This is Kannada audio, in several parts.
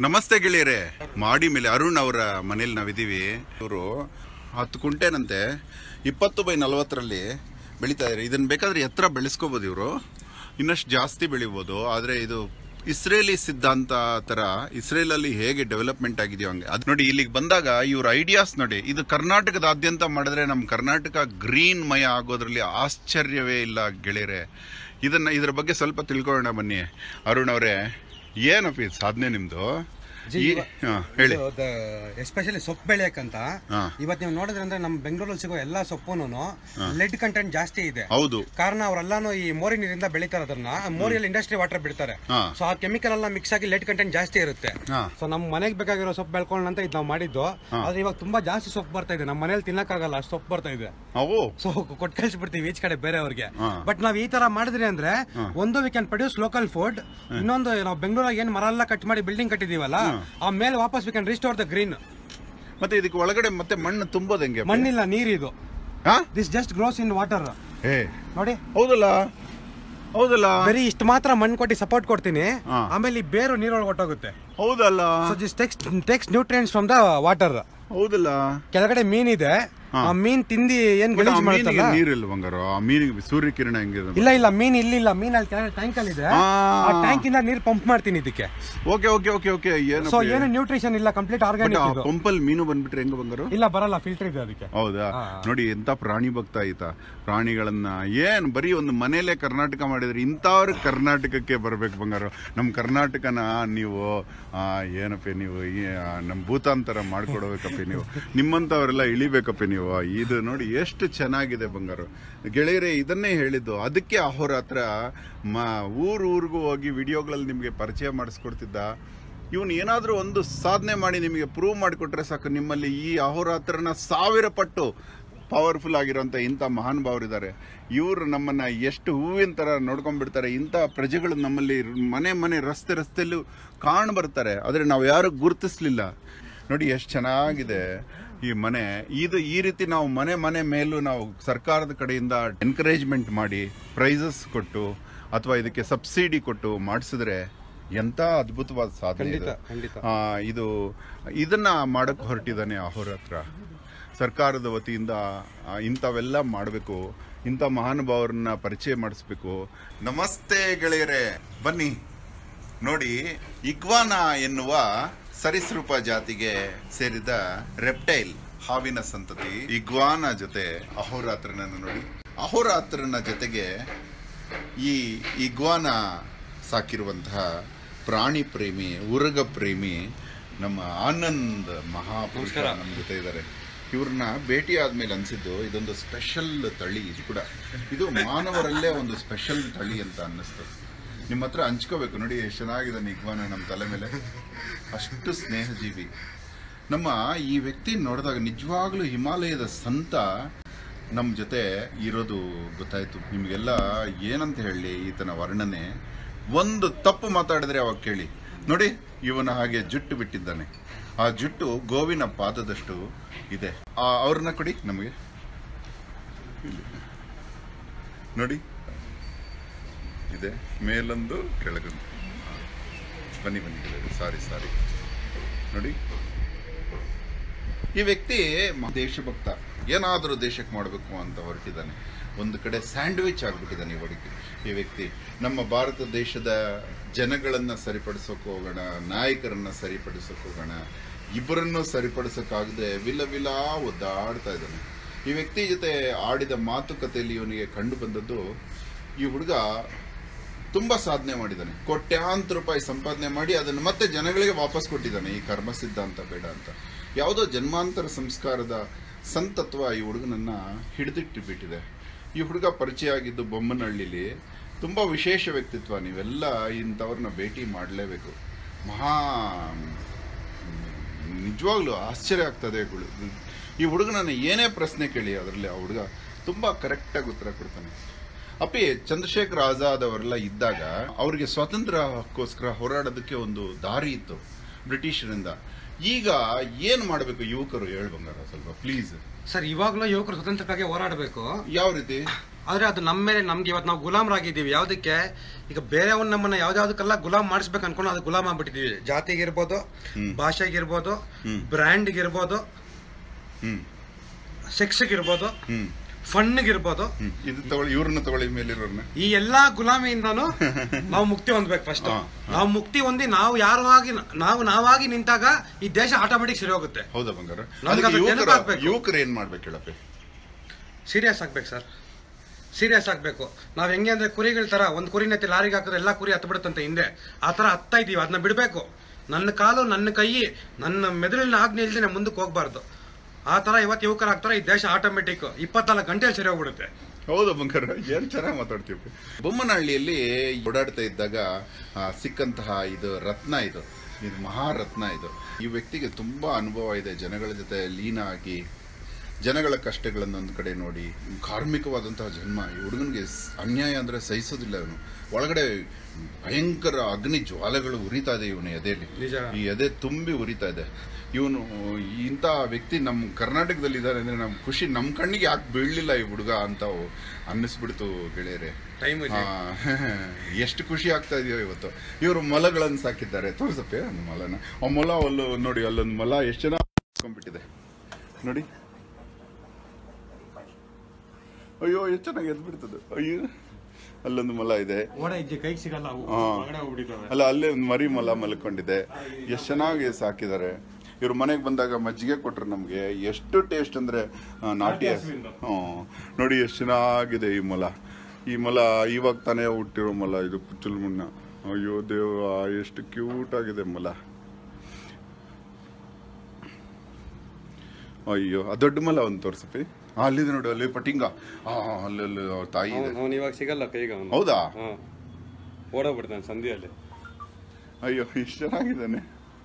ನಮಸ್ತೆ ಗೆಳೆಯರೆ ಮಾಡಿ ಮೇಲೆ ಅರುಣ್ ಅವರ ಮನೇಲಿ ನಾವಿದ್ದೀವಿ ಇವರು ಹತ್ತು ಕುಂಟೆನಂತೆ ಇಪ್ಪತ್ತು ಬೈ ನಲವತ್ತರಲ್ಲಿ ಬೆಳೀತಾ ಇದ್ದಾರೆ ಇದನ್ನ ಬೇಕಾದ್ರೆ ಎತ್ತರ ಬೆಳೆಸ್ಕೋಬೋದು ಇವರು ಇನ್ನಷ್ಟು ಜಾಸ್ತಿ ಬೆಳಿಬೋದು ಆದರೆ ಇದು ಇಸ್ರೇಲಿ ಸಿದ್ಧಾಂತ ತರ ಇಸ್ರೇಲಲ್ಲಿ ಹೇಗೆ ಡೆವಲಪ್ಮೆಂಟ್ ಆಗಿದೆಯೋ ಹಂಗೆ ಅದು ನೋಡಿ ಇಲ್ಲಿಗೆ ಬಂದಾಗ ಇವ್ರ ಐಡಿಯಾಸ್ ನೋಡಿ ಇದು ಕರ್ನಾಟಕದಾದ್ಯಂತ ಮಾಡಿದ್ರೆ ನಮ್ಮ ಕರ್ನಾಟಕ ಗ್ರೀನ್ ಮಯ ಆಗೋದ್ರಲ್ಲಿ ಆಶ್ಚರ್ಯವೇ ಇಲ್ಲ ಗೆಳೆಯರೆ ಇದನ್ನ ಇದ್ರ ಬಗ್ಗೆ ಸ್ವಲ್ಪ ತಿಳ್ಕೊಳ್ಳೋಣ ಬನ್ನಿ ಅರುಣ್ ಅವರೇ ಏನಪ್ಪ ಇದು ಸಾಧನೆ ನಿಮ್ದು ಜಿ, ಈ- ಇವ- ಹಾ, ಹೇಳಿ ಎಸ್ಪೆಷಲಿ ಸೊಪ್ಪು ಬೆಳೆಯಕ್ಕಂತ ಹಾ. ಇವತ್ತು ನೀವು ನೋಡಿದ್ರೆ ಅಂದ್ರೆ ನಮ್ಮ ಬೆಂಗಳೂರಲ್ಲಿ ಸಿಗೋ ಎಲ್ಲಾ ಸೊಪ್ಪುನು ಲೆಡ್ ಕಂಟೆಂಟ್ ಜಾಸ್ತಿ ಇದೆ ಹೌದು ಕಾರಣ ಅವರೆಲ್ಲಾನು ಈ ಮೋರಿ ನೀರಿಂದ ಬೆಳಿತಾರೆ ಅದನ್ನ ಮೋರಿಯಲ್ಲಿ ಇಂಡಸ್ಟ್ರಿ ವಾಟರ್ ಬಿಡ್ತಾರೆ ಹಾ. ಸೊ ಆ ಕೆಮಿಕಲ್ ಎಲ್ಲ ಮಿಕ್ಸ್ ಆಗಿ ಲೆಡ್ ಕಂಟೆಂಟ್ ಜಾಸ್ತಿ ಇರುತ್ತೆ ಹಾ. ಸೊ ನಮ್ಮ ಮನೆಗೆ ಬೇಕಾಗಿರೋ ಸೊಪ್ಪು ಬೆಳ್ಕೊಳ್ಳೋಣ ಅಂತ ಇದು ನಾವು ಮಾಡಿದ್ದು ಆದ್ರೆ ಇವಾಗ ತುಂಬಾ ಜಾಸ್ತಿ ಸೊಪ್ಪು ಬರ್ತಾ ಇದೆ ನಮ್ಮ ಮನೇಲಿ ತಿನ್ನಕ್ಕಾಗಲ್ಲ ಅಷ್ಟು ಸೊಪ್ಪು ಬರ್ತಾ ಇದೆ ಅವು ಸೊ ಕೊಟ್ಟು ಕಳಿಸ್ಬಿಡ್ತೀವಿ ಈಚ್ ಕಡೆ ಬೇರೆಯವ್ರಿಗೆ ಹಾ. ಬಟ್ ನಾವ್ ಈ ತರ ಮಾಡಿದ್ರಿ ಅಂದ್ರೆ ಒಂದು we can produce local food ಇನ್ನೊಂದು ನಾವು ಬೆಂಗಳೂರಾಗ ಏನ್ ಮರ ಎಲ್ಲ ಕಟ್ ಮಾಡಿ ಬಿಲ್ಡಿಂಗ್ ಕಟ್ಟಿದೀವಲ್ಲ ಆ ಮೇಲೆ ವಾಪಸ್ we can restore the green ಮತ್ತೆ ಇದಕ್ಕೆ ಒಳಗಡೆ ಮತ್ತೆ ಮಣ್ಣು ತುಂಬೋದು ಹೆಂಗೆ ಮಣ್ಣಿಲ್ಲ ನೀರಿದು ಹಾ this just grows in water ಏ ನೋಡಿ ಹೌದಲ್ಲ ಹೌದಲ್ಲ ಬರೀ ಇಷ್ಟು ಮಾತ್ರ ಮಣ್ಣು ಕೊಟ್ಟು ಸಪೋರ್ಟ್ ಕೊಡ್ತೀನಿ ಹಾ. ಆಮೇಲೆ ಈ ಬೇರು ನೀರೊಳಗೆ ಹೊಟ್ಟೋಗುತ್ತೆ ಹೌದಲ್ಲ so this takes takes nutrients from the water ಹೌದಲ್ಲ ಕೆಳಗಡೆ ಮೀನಿದೆ ಹಾ. ಆ ಮೀನ್ ತಿಂದಿ ಏನ್ ಬಟ್ ಆ ಗಲೀಜ್ ಮೀನಿಗೆ ಮಾಡುತ್ತಲ್ಲ ನೀರಿಲ್ಲ ಬಂಗಾರ ಆ ಮೀನಿಗೆ ಸೂರ್ಯಕಿರಣ ಹೆಂಗಿದೆ ಇಲ್ಲ ಇಲ್ಲ ಮೀನ್ ಇಲ್ಲಿಲ್ಲ ಮೀನ್ ಅಲ್ಲಿ ಕೆಳಗಡೆ ಟ್ಯಾಂಕ್ ಅಲ್ಲಿ ಇದೆ ಆ. ಆ ಟ್ಯಾಂಕ್ ಇಂದ ನೀರ್ ಪಂಪ್ ಮಾಡ್ತೀನಿ ಇದಕ್ಕೆ ಓಕೆ ಓಕೆ ಓಕೆ ಓಕೆ ಏನು ಸೊ ಏನು ನ್ಯೂಟ್ರಿಷನ್ ಇಲ್ಲ ಕಂಪ್ಲೀಟ್ ಆರ್ಗ್ಯಾನಿಕ್ ಇದು ಪಂಪಲ್ ಮೀನು ಬಂದ್ಬಿಟ್ರೆ ಹೆಂಗ ಬಂಗಾರು ಇಲ್ಲ ಬರಲ್ಲ ಫಿಲ್ಟರ್ ಇದೆ ಅದಕ್ಕೆ ಹೌದಾ ಹಾ. ನೋಡಿ ಎಂತ ಪ್ರಾಣಿ ಭಕ್ತ ಆಯ್ತಾ ಪ್ರಾಣಿಗಳನ್ನ ಏನ್ ಬರೀ ಒಂದು ಮನೇಲೆ ಕರ್ನಾಟಕ ಮಾಡಿದ್ರೆ ಇಂಥವ್ರ ಕರ್ನಾಟಕಕ್ಕೆ ಬರ್ಬೇಕು ಬಂಗಾರ ನಮ್ಮ ಕರ್ನಾಟಕನ ನೀವು ಆ, ಏನಪ್ಪ ನೀವು ಈ, ಆ, ನಮ್ಮ ಭೂತಾಂತರ ಮಾಡ್ಕೊಡ್ಬೇಕಪ್ಪ ನೀವು ನಿಮ್ಮಂಥವರೆಲ್ಲ ಇಳಿಬೇಕಪ್ಪ ನೀವು ಇದು ನೋಡಿ ಎಷ್ಟು ಚೆನ್ನಾಗಿದೆ ಬಂಗಾರ ಗೆಳೆಯರೇ ಇದನ್ನೇ ಹೇಳಿದ್ದು ಅದಕ್ಕೆ ಅಹೋರಾತ್ರ ಮ ಊರು ಊರಿಗೂ ಹೋಗಿ ವಿಡಿಯೋಗಳಲ್ಲಿ ನಿಮಗೆ ಪರಿಚಯ ಮಾಡಿಸ್ಕೊಡ್ತಿದ್ದ ಇವನು ಏನಾದರೂ ಒಂದು ಸಾಧನೆ ಮಾಡಿ ನಿಮಗೆ ಪ್ರೂವ್ ಮಾಡಿಕೊಟ್ರೆ ಸಾಕು ನಿಮ್ಮಲ್ಲಿ ಈ ಅಹೋರಾತ್ರನ ಸಾವಿರ ಪಟ್ಟು ಪವರ್ಫುಲ್ ಆಗಿರೋಂಥ ಇಂಥ ಮಹಾನುಭಾವರಿದ್ದಾರೆ ಇವರು ನಮ್ಮನ್ನ ಎಷ್ಟು ಹೂವಿನ ಥರ ನೋಡ್ಕೊಂಡ್ಬಿಡ್ತಾರೆ ಇಂಥ ಪ್ರಜೆಗಳು ನಮ್ಮಲ್ಲಿ ಮನೆ ಮನೆ ರಸ್ತೆ ರಸ್ತೆಯಲ್ಲೂ ಕಾಣ್ ಬರ್ತಾರೆ ಆದರೆ ನಾವು ಯಾರು ಗುರುತಿಸ್ಲಿಲ್ಲ ನೋಡಿ ಎಷ್ಟು ಚೆನ್ನಾಗಿದೆ ಈ ಮನೆ ಇದು ಈ ರೀತಿ ನಾವು ಮನೆ ಮನೆ ಮೇಲೂ ನಾವು ಸರ್ಕಾರದ ಕಡೆಯಿಂದ ಎನ್ಕರೇಜ್ಮೆಂಟ್ ಮಾಡಿ ಪ್ರೈಸಸ್ ಕೊಟ್ಟು ಅಥವಾ ಇದಕ್ಕೆ ಸಬ್ಸಿಡಿ ಕೊಟ್ಟು ಮಾಡಿಸಿದ್ರೆ ಎಂತ ಅದ್ಭುತವಾದ ಸಾಧನೆ ಇದು. ಖಂಡಿತ, ಖಂಡಿತ. ಆ, ಇದು ಇದನ್ನ ಮಾಡಕ್ ಹೊರಟಿದ್ದಾನೆ ಅಹೋರಾತ್ರ ಸರ್ಕಾರದ ವತಿಯಿಂದ ಆ, ಇಂಥವೆಲ್ಲ ಮಾಡಬೇಕು ಇಂಥ ಮಹಾನುಭಾವರನ್ನ ಪರಿಚಯ ಮಾಡಿಸ್ಬೇಕು ನಮಸ್ತೆ ಗೆಳೆಯರೇ ಬನ್ನಿ ನೋಡಿ ಇಗ್ವಾನ ಎನ್ನುವ ಸರೀಸೃಪ ಜಾತಿಗೆ ಸೇರಿದ ರೆಪ್ಟೈಲ್ ಹಾವಿನ ಸಂತತಿ ಇಗ್ವಾನ ಜೊತೆ ಅಹೋರಾತ್ರನನ್ನು ನೋಡಿ ಅಹೋರಾತ್ರನ ಜೊತೆಗೆ ಈ ಇಗ್ವಾನ ಸಾಕಿರುವಂತಹ ಪ್ರಾಣಿ ಪ್ರೇಮಿ ಉರಗ ಪ್ರೇಮಿ ನಮ್ಮ ಆನಂದ್ ಮಹಾಪುರುಷ ನಮ್ಮ ಜೊತೆ ಇದ್ದಾರೆ ಇವ್ರನ್ನ ಭೇಟಿ ಆದ್ಮೇಲೆ ಅನ್ಸಿದ್ದು ಇದೊಂದು ಸ್ಪೆಷಲ್ ತಳಿ ಇದು ಕೂಡ ಇದು ಮಾನವರಲ್ಲೇ ಒಂದು ಸ್ಪೆಷಲ್ ತಳಿ ಅಂತ ಅನ್ನಿಸ್ತು ನಿಮ್ಮ ಹತ್ರ ಹಂಚ್ಕೋಬೇಕು ನೋಡಿ ಎಷ್ಟು ಚೆನ್ನಾಗಿದೆ ನಿಗ್ವಾನ ನಮ್ಮ ತಲೆ ಮೇಲೆ ಅಷ್ಟು ಸ್ನೇಹಜೀವಿ ನಮ್ಮ ಈ ವ್ಯಕ್ತಿ ನೋಡಿದಾಗ ನಿಜವಾಗ್ಲೂ ಹಿಮಾಲಯದ ಸಂತ ನಮ್ಮ ಜೊತೆ ಇರೋದು ಗೊತ್ತಾಯ್ತು ನಿಮಗೆಲ್ಲ ಏನಂತ ಹೇಳಿ ಈತನ ವರ್ಣನೆ ಒಂದು ತಪ್ಪು ಮಾತಾಡಿದ್ರೆ ಅವಾಗ ಕೇಳಿ ನೋಡಿ ಇವನ ಹಾಗೆ ಜುಟ್ಟು ಬಿಟ್ಟಿದ್ದಾನೆ ಆ ಜುಟ್ಟು ಗೋವಿನ ಪಾದದಷ್ಟು ಇದೆ ಆ, ಅವ್ರನ್ನ ಕೊಡಿ ನಮಗೆ ಇಲ್ಲಿ. ನೋಡಿ ಇದೆ ಮೇಲೊಂದು ಕೆಳಗೊಂದು ಬನ್ನಿ ಬನ್ನಿ ಸಾರಿ ಸಾರಿ ನೋಡಿ ಈ ವ್ಯಕ್ತಿ ಮ- ದೇಶಭಕ್ತ ಏನಾದರೂ ದೇಶಕ್ಕೆ ಮಾಡಬೇಕು ಅಂತ ಹೊರಟಿದ್ದಾನೆ ಒಂದು ಕಡೆ ಸ್ಯಾಂಡ್ವಿಚ್ ಆಗ್ಬಿಟ್ಟಿದ್ದಾನೆ ಈ ಹುಡುಗಿ ಈ ವ್ಯಕ್ತಿ ನಮ್ಮ ಭಾರತ ದೇಶದ ಜನಗಳನ್ನ ಸರಿಪಡಿಸೋಕೆ ಹೋಗೋಣ ನಾಯಕರನ್ನ ಸರಿಪಡಿಸೋಕೆ ಹೋಗೋಣ ಇಬ್ಬರನ್ನು ಸರಿಪಡಿಸೋಕ್ಕಾಗದೆ ವಿಲ ವಿಲ ಒದ್ದಾಡ್ತಾ ಇದ್ದಾನೆ ಈ ವ್ಯಕ್ತಿ ಜೊತೆ ಆಡಿದ ಮಾತುಕತೆಯಲ್ಲಿ ಇವನಿಗೆ ಕಂಡು ಬಂದದ್ದು ಈ ಹುಡುಗ ತುಂಬಾ ಸಾಧನೆ ಮಾಡಿದ್ದಾನೆ ಕೋಟ್ಯಾಂತರ ರೂಪಾಯಿ ಸಂಪಾದನೆ ಮಾಡಿ ಅದನ್ನು ಮತ್ತೆ ಜನಗಳಿಗೆ ವಾಪಸ್ ಕೊಟ್ಟಿದ್ದಾನೆ ಈ ಕರ್ಮ ಸಿದ್ಧಾಂತ ಬೇಡ ಅಂತ ಯಾವುದೋ ಜನ್ಮಾಂತರ ಸಂಸ್ಕಾರದ ಸಂತತ್ವ ಈ ಹುಡುಗನನ್ನ ಹಿಡಿದಿಟ್ಟು ಬಿಟ್ಟಿದೆ ಈ ಹುಡುಗ ಪರಿಚಯ ಆಗಿದ್ದು ಬೊಮ್ಮನಹಳ್ಳಿಲಿ ತುಂಬಾ ವಿಶೇಷ ವ್ಯಕ್ತಿತ್ವ ನೀವೆಲ್ಲ ಇಂಥವ್ರನ್ನ ಭೇಟಿ ಮಾಡಲೇಬೇಕು ಮಹಾ ನಿಜವಾಗ್ಲೂ ಆಶ್ಚರ್ಯ ಆಗ್ತದೆ ಗುಳು- ಈ ಹುಡುಗನನ್ನ ಏನೇ ಪ್ರಶ್ನೆ ಕೇಳಿ ಅದರಲ್ಲಿ ಆ ಹುಡುಗ ತುಂಬಾ ಕರೆಕ್ಟಾಗಿ ಉತ್ತರ ಕೊಡ್ತಾನೆ ಅಪ್ಪಿ ಚಂದ್ರಶೇಖರ್ ಆಜಾದ್ ಅವರೆಲ್ಲ ಇದ್ದಾಗ ಅವರಿಗೆ ಸ್ವಾತಂತ್ರ್ಯಕ್ಕೋಸ್ಕರ ಹೋರಾಡೋದಕ್ಕೆ ಒಂದು ದಾರಿ ಇತ್ತು ಬ್ರಿಟಿಷರಿಂದ ಈಗ ಏನ್ ಮಾಡಬೇಕು ಯುವಕರು ಹೇಳು ಬಂಗಾರ ಸ್ವಲ್ಪ ಪ್ಲೀಸ್ ಸರ್ ಇವಾಗ್ಲೂ ಯುವಕರು ಸ್ವತಂತ್ರಕ್ಕಾಗಿ ಹೋರಾಡಬೇಕು ಯಾವ ರೀತಿ ಆದ್ರೆ ಅದು ನಮ್ಮ ಮೇಲೆ ನಮ್ಗೆ ಇವತ್ತು ನಾವು ಗುಲಾಮರಾಗಿದ್ದೀವಿ ಯಾವ್ದಕ್ಕೆ ಈಗ ಬೇರೆಯವ್ನ ನಮ್ಮನ್ನ ಯಾವ್ದಾವ್ದಕ್ಕೆಲ್ಲ ಗುಲಾಮ್ ಮಾಡಿಸ್ಬೇಕು ಅನ್ಕೊಂಡು ಅದು ಗುಲಾಮ್ ಆಗ್ಬಿಟ್ಟಿದೀವಿ ಜಾತಿಗಿರ್ಬೋದು ಭಾಷೆಗಿರ್ಬೋದು ಬ್ರ್ಯಾಂಡ್ಗಿರ್ಬೋದು ಹ್ಮ್ ಸೆಕ್ಸ್ಗಿರ್ಬೋದು ಹ್ಮ್ ಫನ್ಗಿರ್ಬೋದು ಹ್ಮ್ ಇದು ತಗೊಳ್ಳಿ ಇವ್ರನ್ನ ತಗೊಳ್ಳಿ ಮೇಲಿರೋರ್ನ ಈ ಎಲ್ಲಾ ಗುಲಾಮಿಯಿಂದಾನು ನಾವು ಮುಕ್ತಿ ಹೊಂದ್ಬೇಕು ಫಸ್ಟ್ ಹಾ, ನಾವು ಮುಕ್ತಿ ಹೊಂದಿ ನಾವು ಯಾರು ಆಗಿ ನಾವು ನಾವಾಗಿ ನಿಂತಾಗ ಈ ದೇಶ ಆಟೋಮೆಟಿಕ್ ಸರಿ ಹೋಗುತ್ತೆ ಹೌದಾ ಬಂಗಾರ ನಮ್ಗೆ ಅದಕ್ಕೆ ಅದು ಯುವಕರ ನೆನಪಾಗ್ಬೇಕು. ಯುವಕರು ಏನ್ ಮಾಡ್ಬೇಕು ಹೇಳಪ್ಪಿ ಸೀರಿಯಸ್ ಆಗ್ಬೇಕು ಸರ್ ಸೀರಿಯಸ್ ಆಗ್ಬೇಕು ನಾವ್ ಹೆಂಗೆ ಅಂದ್ರೆ ಕುರಿಗಳ ತರ ಒಂದ್ ಕುರಿನ ಎತ್ತಿ ಲಾರಿಗೆ ಹಾಕಿದ್ರೆ ಎಲ್ಲಾ ಕುರಿ ಹತ್ತು ಬಿಡುತ್ತಂತೆ ಹಿಂದೆ ಆ ತರ ಹತ್ತಾ ಇದೀವಿ ಅದನ್ನ ಬಿಡ್ಬೇಕು ನನ್ನ ಕಾಲು ನನ್ನ ಕೈ ನನ್ನ ಮೆದುಳಿನ ಆಜ್ಞೆ ಇಲ್ದೇನೆ ಮುಂದಕ್ಕೆ ಹೋಗ್ಬಾರ್ದು ಆ ತರ ಇವತ್ತು ಯುವಕರಾಗ್ತಾರೆ ಈ ದೇಶ ಆಟೋಮೆಟಿಕ್ ಇಪ್ಪತ್ನಾಲ್ಕು ಗಂಟೆಯಲ್ಲಿ ಸರಿ ಹೋಗ್ಬಿಡುತ್ತೆ ಹೌದು ಬಂಗಾರ ಏನ್ ಚೆನ್ನಾಗಿ ಮಾತಾಡ್ತೀವಿ ಬೊಮ್ಮನಹಳ್ಳಿಯಲ್ಲಿ ಓಡಾಡ್ತಾ ಇದ್ದಾಗ ಆ, ಸಿಕ್ಕಂತಹ ಇದು ರತ್ನ ಇದು ಇದು ಮಹಾರತ್ನ ಇದು ಈ ವ್ಯಕ್ತಿಗೆ ತುಂಬಾ ಅನುಭವ ಇದೆ ಜನಗಳ ಜೊತೆ ಲೀನ ಆಗಿ ಜನಗಳ ಕಷ್ಟಗಳನ್ನು ಒಂದು ಕಡೆ ನೋಡಿ ಕಾರ್ಮಿಕವಾದಂತಹ ಜನ್ಮ ಈ ಹುಡುಗನಿಗೆ ಸ್- ಅನ್ಯಾಯ ಅಂದ್ರೆ ಸಹಿಸೋದಿಲ್ಲ ಅವನು ಒಳಗಡೆ ಭಯಂಕರ ಅಗ್ನಿ ಜ್ವಾಲೆಗಳು ಉರಿತಾ ಇದೆ ಇವನ ಎದೆಯಲ್ಲಿ ನಿಜ. ಈ ಎದೆ ತುಂಬಿ ಉರಿತಾ ಇದೆ ಇವನು ಇಂಥ ವ್ಯಕ್ತಿ ನಮ್ಮ ಕರ್ನಾಟಕದಲ್ಲಿ ಇದ್ದಾರೆ ಅಂದ್ರೆ ನಮ್ ಖುಷಿ ನಮ್ಮ ಕಣ್ಣಿಗೆ ಯಾಕೆ ಬೀಳಲಿಲ್ಲ ಈ ಹುಡುಗ ಅಂತ ಅನ್ನಿಸ್ಬಿಡ್ತು ಗೆಳೆಯರೆ ಟೈಮ್ ಆ, ಎಷ್ಟು ಖುಷಿ ಆಗ್ತಾ ಇದೆಯೋ ಇವತ್ತು ಇವರು ಮೊಲಗಳನ್ನು ಸಾಕಿದ್ದಾರೆ ತೋರಿಸಪ್ಪೆ ಒಂದು ಮೊಲನ ಆ ಮೊಲ ಅಲ್ಲೂ ನೋಡಿ ಅಲ್ಲೊಂದು ಮೊಲ ಎಷ್ಟು ಜನ ಹಾಕೊಂಡ್ಬಿಟ್ಟಿದೆ ನೋಡಿ ಅಯ್ಯೋ ಎಷ್ಟು ಚೆನ್ನಾಗಿ ಎದ್ಬಿಡ್ತದೆ ಅಯ್ಯೋ ಅಲ್ಲೊಂದು ಮೊಲ ಇದೆ ಓಡ ಇಜ್ಜೆ ಕೈಗೆ ಸಿಗಲ್ಲ ಅವು ಹಾ. ಒಳಗಡೆ ಹೋಗ್ಬಿಟ್ಟಿದ್ದಾವೆ ಅಲ್ಲ ಅಲ್ಲೇ ಒಂದು ಮರಿ ಮೊಲ ಮಲ್ಕೊಂಡಿದೆ ಎಷ್ಟು ಚೆನ್ನಾಗಿ ಸಾಕಿದ್ದಾರೆ ಇವ್ರ ಮನೆಗೆ ಬಂದಾಗ ಮಜ್ಜಿಗೆ ಕೊಟ್ರು ನಮಗೆ ಎಷ್ಟು ಟೇಸ್ಟ್ ಅಂದ್ರೆ ಆ, ನಾಟಿ ಹ್ಞೂ ನೋಡಿ ಎಷ್ಟು ಚೆನ್ನಾಗಿದೆ ಈ ಮೊಲ ಈ ಮೊಲ ಇವಾಗ ತಾನೇ ಹುಟ್ಟಿರೋ ಮೊಲ ಇದು ಕುಚ್ಚಲ್ ಮುನ್ನ ಅಯ್ಯೋ ದೇವ ಎಷ್ಟು ಕ್ಯೂಟ್ ಆಗಿದೆ ಮೊಲ ಅಯ್ಯೋ ಆ ದೊಡ್ಡ ಮೊಲ ಒಂದು ತೋರ್ಸಪ್ಪಿ ಆ, ಅಲ್ಲಿದೆ ನೋಡಿ ಅಲ್ಲಿ ಪಟಿಂಗ ಆ ಅಲ್ಲಿ ಅಲ್ಲಿ ಅವ್ರ ತಾಯಿ ಇದೆ ಅವನು ಇವಾಗ ಸಿಗಲ್ಲ ಕೈಗೆ ಅವನು ಹೌದಾ ಹಾ ಓಡೋಗ್ಬಿಡ್ತಾನೆ ಸಂಧಿಯಲ್ಲಿ ಅಯ್ಯೋ ಇಷ್ಟು ಚೆನ್ನಾಗಿದ್ದಾನೆ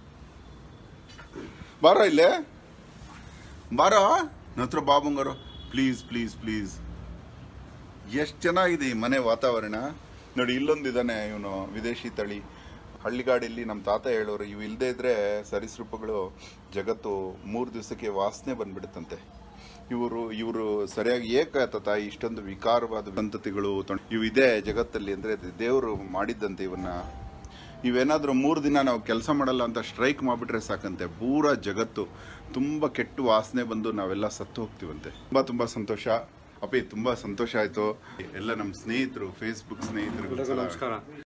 ಬಾರೋ ಇಲ್ಲೇ ಬಾರೋ ನತ್ರ ಬಾಬುಂಗಾರು ಪ್ಲೀಸ್ ಪ್ಲೀಸ್ ಪ್ಲೀಸ್ ಎಷ್ಟು ಚೆನ್ನಾಗಿದೆ ಈ ಮನೆ ವಾತಾವರಣ ನೋಡಿ ಇಲ್ಲೊಂದಿದ್ದಾನೆ ಇವನು ವಿದೇಶಿ ತಳಿ ಹಳ್ಳಿಗಾಡಿಲ್ಲಿ ನಮ್ಮ ತಾತ ಹೇಳೋರು ಇವು ಇಲ್ಲದೆ ಇದ್ರೆ ಸರೀಸೃಪಗಳು ಜಗತ್ತು ಮೂರು ದಿವಸಕ್ಕೆ ವಾಸನೆ ಬಂದ್ಬಿಡುತ್ತಂತೆ ಇವರು ಇವರು ಸರಿಯಾಗಿ ಏಕ ತಾಯಿ ಇಷ್ಟೊಂದು ವಿಕಾರವಾದ ಸಂತತಿಗಳು ತೊಂಡ್- ಇವು ಇದೆ ಜಗತ್ತಲ್ಲಿ ಅಂದ್ರೆ ದೇವರು ಮಾಡಿದ್ದಂತೆ ಇವನ್ನ ಇವೇನಾದ್ರೂ ಮೂರು ದಿನ ನಾವು ಕೆಲಸ ಮಾಡಲ್ಲ ಅಂತ ಸ್ಟ್ರೈಕ್ ಮಾಡಿಬಿಟ್ರೆ ಸಾಕಂತೆ ಪೂರಾ ಜಗತ್ತು ತುಂಬ ಕೆಟ್ಟು ವಾಸನೆ ಬಂದು ನಾವೆಲ್ಲ ಸತ್ತು ಹೋಗ್ತೀವಂತೆ ತುಂಬಾ ತುಂಬಾ ಸಂತೋಷ ಅಪ್ಪಿ ತುಂಬಾ ಸಂತೋಷ ಆಯ್ತು ಎಲ್ಲ ನಮ್ಮ ಸ್ನೇಹಿತರು ಫೇಸ್ಬುಕ್ ಸ್ನೇಹಿತರು ನಮಸ್ಕಾರ